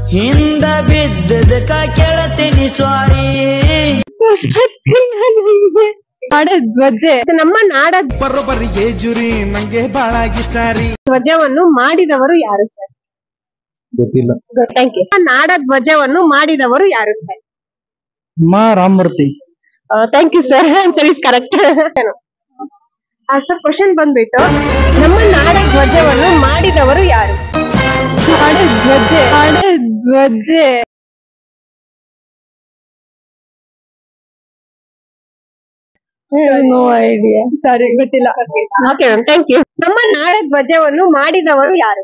ಹಿಂದ ಬಿದ್ದದಕ್ಕ ಕೇಳತೀನಿ ಸ್ವಾರಿ ನಾಡ ಧ್ವಜೆ ನಮ್ಮ ನಾಡ ಬರೋಬ್ಬರಿಗೆ ಜುರಿ ನಂಗೆ ಬಹಳ ಇಷ್ಟ ರೀ ಧ್ವಜವನ್ನು ಮಾಡಿದವರು ಯಾರು ಸರ್ ಗೊತ್ತಿಲ್ಲ ಥ್ಯಾಂಕ್ ಯು ನಾಡ ಧ್ವಜವನ್ನು ಮಾಡಿದವರು ಯಾರು ಸರ್ ಮಾ Ramamurthy thank you sir answer is correct sir question ಬಂದ್ಬಿಟ್ಟು ನಮ್ಮ ನಾಡ ಧ್ವಜವನ್ನು ಮಾಡಿದವರು ಯಾರು ನಾಡ ಧ್ವಜೆ ನಾಡ ಧ್ವಜೆ ನೋ ಐಡಿಯಾ ಸಾರಿ ಗೊತ್ತಿಲ್ಲ ಓಕೆ ಮ್ಯಾಮ್ ಥ್ಯಾಂಕ್ ಯು ನಮ್ಮ ನಾಡ ಧ್ವಜವನ್ನು ಮಾಡಿದವರು ಯಾರು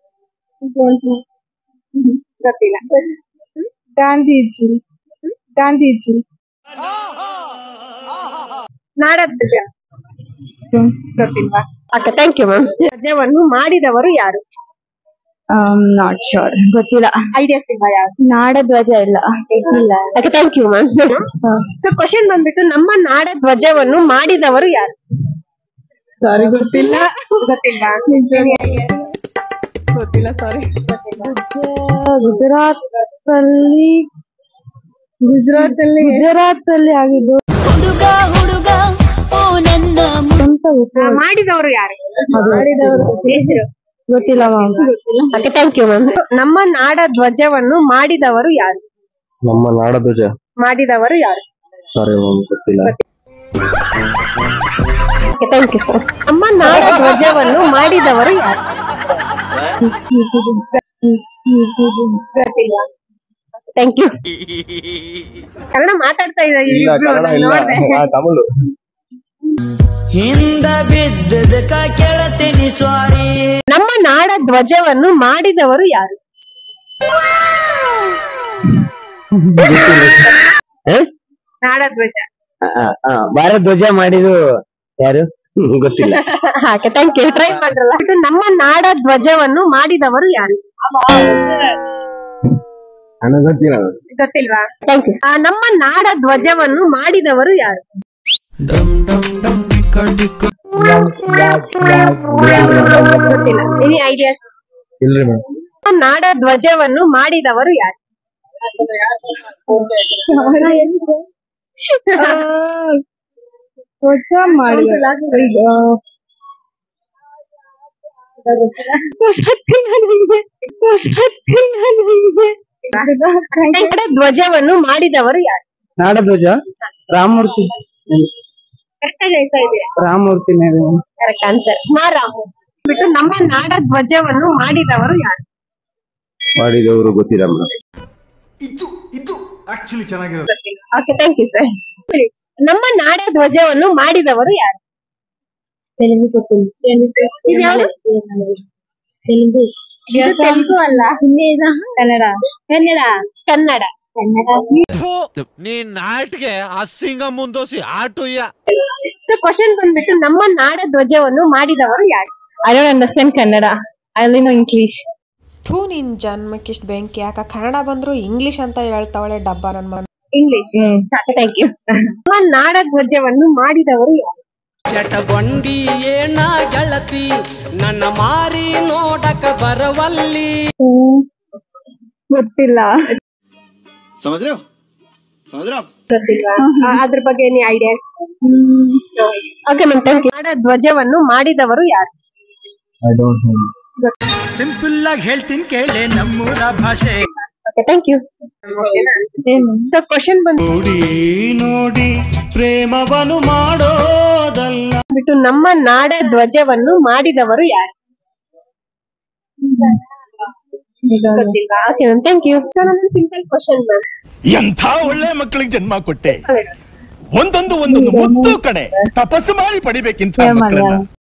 ಗೊತ್ತಿಲ್ಲ ಗಾಂಧೀಜಿ ಗಾಂಧೀಜಿ ನಾಡ ಧ್ವಜ ಗೊತ್ತಿಲ್ವಾ ಓಕೆ ಥ್ಯಾಂಕ್ ಯು ಮ್ಯಾಮ್ ಧ್ವಜವನ್ನು ಮಾಡಿದವರು ಯಾರು ನಾಟ್ ಶೋರ್ ಗೊತ್ತಿಲ್ಲ ಐಡಿಯಾಸ್ ಇಲ್ವಾ ಯಾರು ನಾಡ ಧ್ವಜ ಇಲ್ಲ ಇಲ್ಲ okay thank you ma'am so question ಬಂದ್ಬಿಟ್ಟು ನಮ್ಮ ನಾಡ ಧ್ವಜವನ್ನು ಮಾಡಿದವರು ಯಾರು ಸಾರಿ ಗೊತ್ತಿಲ್ಲ ಗೊತ್ತಿಲ್ಲ ಗೊತ್ತಿಲ್ಲ ಸಾರಿ ಗುಜರಾತ್ ಅಲ್ಲಿ ಗುಜರಾತ್ ಅಲ್ಲಿ ಗುಜರಾತ್ ಅಲ್ಲಿ ಆಗಿದ್ದು ಹುಡುಗ ಹುಡುಗ ಓ ನನ್ನ ಮು- ಅಂತ ಗೊತ್ತಿಲ್ಲ. ಮಾಡಿದವರು ಯಾರು ಹೆಸರು ಗೊತ್ತಿಲ್ಲ ma'am okay thank you ma'am ನಮ್ಮ ನಾಡ ಧ್ವಜವನ್ನು ಮಾಡಿದವರು ಯಾರು ನಮ್ಮ ನಾಡಧ್ವಜ ಮಾಡಿದವರು ಯಾರು ಸಾರಿ ಗೊತ್ತಿಲ್ಲ ಓಕೆ ಥ್ಯಾಂಕ್ ಯು ಸರ್ ನಮ್ಮ ನಾಡ ಧ್ವಜವನ್ನು ಮಾಡಿದವರು ಯಾರು ಥ್ಯಾಂಕ್ ಯು ಕನ್ನಡ ಮಾತಾಡ್ತಾ ಇದ್ದಾರೆ ಇಲ್ಲ ಕನ್ನಡ ಇಲ್ಲ ಆ, ತಮಿಳು ಹಿಂದ ಬಿದ್ದದಕ್ಕ ಕೇಳತೀನಿ ಸ್ವಾರಿ ನಮ್ಮ ನಾಡ ಧ್ವಜವನ್ನು ಮಾಡಿದವರು ಯಾರು ನಾಡ ಧ್ವಜ ಭಾರತ ಧ್ವಜ ಮಾಡಿದ್ದು ಯಾರು ಗೊತ್ತಿಲ್ಲ ಓಕೆ ಥ್ಯಾಂಕ್ ಯು ಟ್ರೈ ಮಾಡ್ರಲ್ಲ ಇದು ನಮ್ಮ ನಾಡ ಧ್ವಜವನ್ನು ಮಾಡಿದವರು ಯಾರು ನನಗೆ ಗೊತ್ತಿಲ್ಲ ಗೊತ್ತಿಲ್ವಾ ಥ್ಯಾಂಕ್ ಯು ನಮ್ಮ ನಾಡ ಧ್ವಜವನ್ನು ಮಾಡಿದವರು ಯಾರು ಗೊತ್ತಿಲ್ಲ ಎನಿ ಐಡಿಯಾಸ್ ಇಲ್ರಿ ಮೇಡಮ್ ನಮ್ಮ ನಾಡ ಧ್ವಜವನ್ನು ಮಾಡಿದವರು ಯಾರು ಧ್ವಜ ಮಾಡಿದ ನಾಡ ಧ್ವಜವನ್ನು ಮಾಡಿದವರು ಯಾರು ನಾಡಧ್ವಜ ರಾಮಮೂರ್ತಿ ಕರೆಕ್ಟ್ ಆಗಿ ಹೇಳ್ತಾ ಇದೀರಾ ರಾಮಮೂರ್ತಿ ಕರೆಕ್ಟ್ ಆನ್ಸರ್ ರಾಮು ಬಿಟ್ಟು ನಮ್ಮ ನಾಡ ಧ್ವಜವನ್ನು ಮಾಡಿದವರು ಯಾರು ಮಾಡಿದವರು ಗೊತ್ತಿಲ್ಲ ಮೇಡಮ್ ಇದು ಇದು ಆಕ್ಚುಲಿ ಚೆನ್ನಾಗಿರೋದು ಓಕೆ ಥ್ಯಾಂಕ್ ಯು ಸರ್ ನಮ್ಮ ನಾಡ ಧ್ವಜವನ್ನು ಮಾಡಿದವರು ಯಾರು ಇದ್ಯಾವ್ದು? ಇದು ತೆಲುಗು ಅಲ್ಲ ಕನ್ನಡ ಕನ್ನಡ ಕನ್ನಡ ನೀನ್ ನಾಟ್ಗೆ ಅಸಿಂಗ ಮುಂದೋಸಿ ಆಟುಯ್ಯ ಸೊ ಕ್ವಶನ್ ಬಂದ್ಬಿಟ್ಟು ನಮ್ಮ ನಾಡ ಧ್ವಜವನ್ನು ಮಾಡಿದವರು ಯಾರು I don't understand Kannada I only know English ಥೂ ನಿನ್ ಜನ್ಮಕ್ಕಿಷ್ಟು ಬೆಂಕಿ ಯಾಕ ಕನ್ನಡ ಬಂದ್ರು ಇಂಗ್ಲಿಷ್ ಅಂತ ಹೇಳ್ತಾವಳೆ ಡಬ್ಬ ನನ್ ಮನ ಇಂಗ್ಲಿಷ್ ಥ್ಯಾಂಕ್ ಯು ನಮ್ಮ ನಾಡ ಧ್ವಜವನ್ನು ಮಾಡಿದವರು ಯಾರು ಚಟಗೊಂಡಿ ಏನ ಗೆಳತಿ ನನ್ನ ಮಾರಿ ನೋಡಕ ಬರವಲ್ಲಿ ಗೊತ್ತಿಲ್ಲ ಗೊತ್ತಿಲ್ವಾ ಆ, ಅದ್ರ ಬಗ್ಗೆ any ideas okay ma'am thank you ನಾಡ ಧ್ವಜವನ್ನು ಮಾಡಿದವರು ಯಾರು ಐ ಡೋಂಟ್ ನೋ ಸಿಂಪಲ್ ಆಗಿ ಹೇಳ್ತೀನಿ ಕೇಳೆ ನಮ್ಮೂರ ಭಾಷೆ okay thank you so question ಬಂದು ನೋಡಿ ನೋಡಿ ಪ್ರೇಮವನ್ನು ಮಾಡೋದಲ್ಲ ಬಿಟ್ಟು ನಮ್ಮ ನಾಡ ಧ್ವಜವನ್ನು ಮಾಡಿದವರು ಯಾರು ಗೊತ್ತಿಲ್ವಾ okay ma'am thank you so ನನ್ನ ಸಿಂಪಲ್ ಕ್ವಶನ್ ಮ್ಯಾಮ್ ಎಂಥ ಒಳ್ಳೆ ಮಕ್ಕಳಿಗೆ ಜನ್ಮ ಕೊಟ್ಟೆ ಒಂದೊಂದು ಒಂದೊಂದು ಮುದ್ದು ಕಣೆ ತಪಸ್ಸು ಮಾಡಿ ಪಡಿಬೇಕಿಂತ ಮಕ್ಕಳನ್ನ